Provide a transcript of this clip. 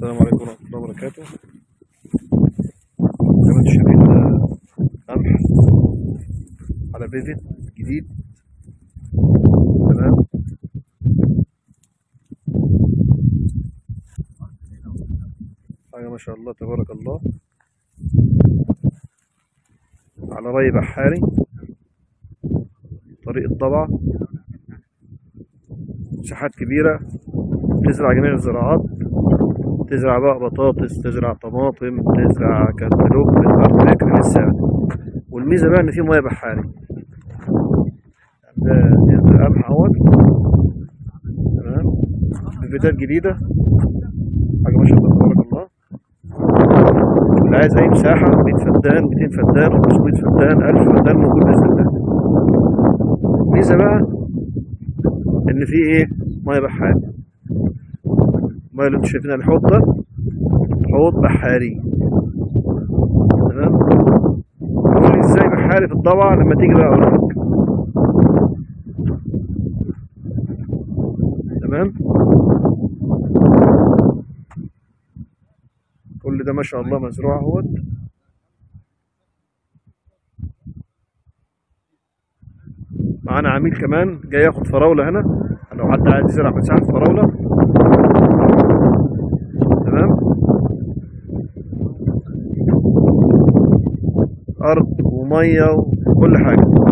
السلام عليكم ورحمة الله وبركاته زي ما انتم شايفين ده قمح على بيفت جديد تمام حاجة ما شاء الله تبارك الله على ري بحاري طريق الطبع مساحات كبيرة تزرع جميع الزراعات تزرع بقى بطاطس تزرع طماطم تزرع كنتالوب تزرع فاكهة لسه يعني والميزة بقى إن فيه مياه بحاري ده ده قمح أهوت تمام بفيدات جديدة حاجة ما شاء الله تبارك الله اللي عايز أي مساحة 100 فدان 200 فدان 500 فدان 1000 فدان موجود بإذن الله الميزة بقى إن فيه إيه مياه بحاري المياه اللي انتوا شايفينها الحوض ده حوض بحاري تمام قول لي ازاي بحاري في الضبع لما تيجي بقى اقول لك تمام كل ده ما شاء الله مزروع اهوت معانا عميل كمان جاي ياخد فراولة هنا لو حد عايز يزرع مساحة فراولة تمام أرض ومية وكل حاجة